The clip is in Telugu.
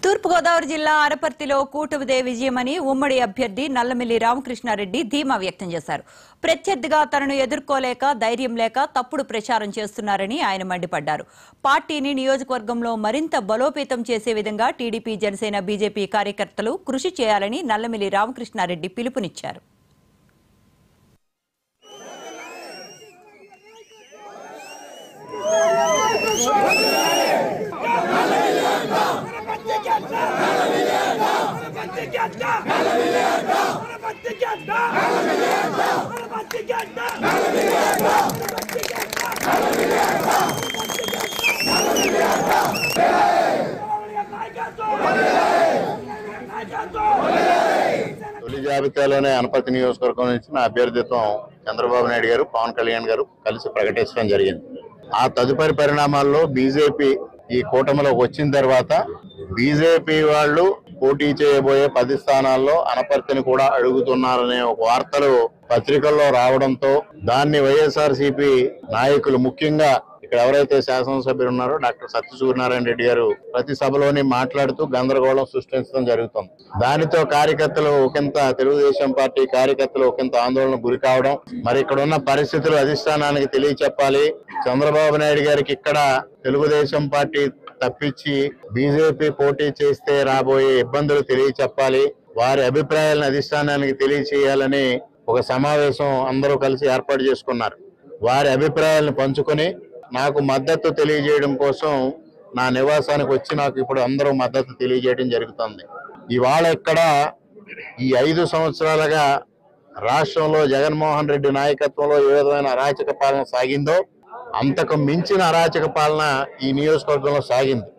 తూర్పుగోదావరి జిల్లా ఆరపర్తిలో కూటమిదే విజయమని ఉమ్మడి అభ్యర్థి నల్లమిల్లి రామకృష్ణారెడ్డి ధీమా వ్యక్తం చేశారు ప్రత్యర్థిగా తనను ఎదుర్కోలేక ధైర్యం లేక తప్పుడు ప్రచారం చేస్తున్నారని ఆయన మండిపడ్డారు పార్టీని నియోజకవర్గంలో మరింత బలోపేతం చేసే విధంగా టీడీపీ జనసేన బీజేపీ కార్యకర్తలు కృషి చేయాలని నల్లమిల్లి రామకృష్ణారెడ్డి పిలుపునిచ్చారు తొలి జాబితాలోనే అనపతి నియోజకవర్గం నుంచి నా అభ్యర్థిత్వం చంద్రబాబు నాయుడు గారు పవన్ కళ్యాణ్ గారు కలిసి ప్రకటించడం జరిగింది ఆ తదుపరి పరిణామాల్లో బీజేపీ ఈ కూటమిలోకి వచ్చిన తర్వాత బీజేపీ వాళ్ళు పోటీ చేయబోయే పది స్థానాల్లో అనపర్తిని కూడా అడుగుతున్నారనే ఒక వార్తలు పత్రికల్లో రావడంతో దాన్ని వైఎస్ఆర్ నాయకులు ముఖ్యంగా ఇక్కడ ఎవరైతే శాసనసభ్యులు ఉన్నారో డాక్టర్ సత్య సూర్యనారాయణ రెడ్డి గారు ప్రతి సభలోని మాట్లాడుతూ గందరగోళం సృష్టించడం జరుగుతుంది దానితో కార్యకర్తలు ఒకంత తెలుగుదేశం పార్టీ కార్యకర్తలు ఒకంత ఆందోళన గురి కావడం మరి ఇక్కడ ఉన్న పరిస్థితులు అధిష్టానానికి తెలియచెప్పాలి చంద్రబాబు నాయుడు గారికి ఇక్కడ తెలుగుదేశం పార్టీ తప్పించి బీజేపీ పోటీ చేస్తే రాబోయే ఇబ్బందులు తెలియచెప్పాలి వారి అభిప్రాయాలను అధిష్టానానికి తెలియచేయాలని ఒక సమావేశం అందరూ కలిసి ఏర్పాటు చేసుకున్నారు వారి అభిప్రాయాలను పంచుకొని నాకు మద్దతు తెలియజేయడం కోసం నా నివాసానికి వచ్చి నాకు ఇప్పుడు అందరూ మద్దతు తెలియజేయడం జరుగుతుంది ఇవాళ ఇక్కడ ఈ ఐదు సంవత్సరాలుగా రాష్ట్రంలో జగన్మోహన్ రెడ్డి నాయకత్వంలో ఏ విధమైన అరాచక పాలన సాగిందో అంతకు మించిన అరాచక పాలన ఈ నియోజకవర్గంలో సాగింది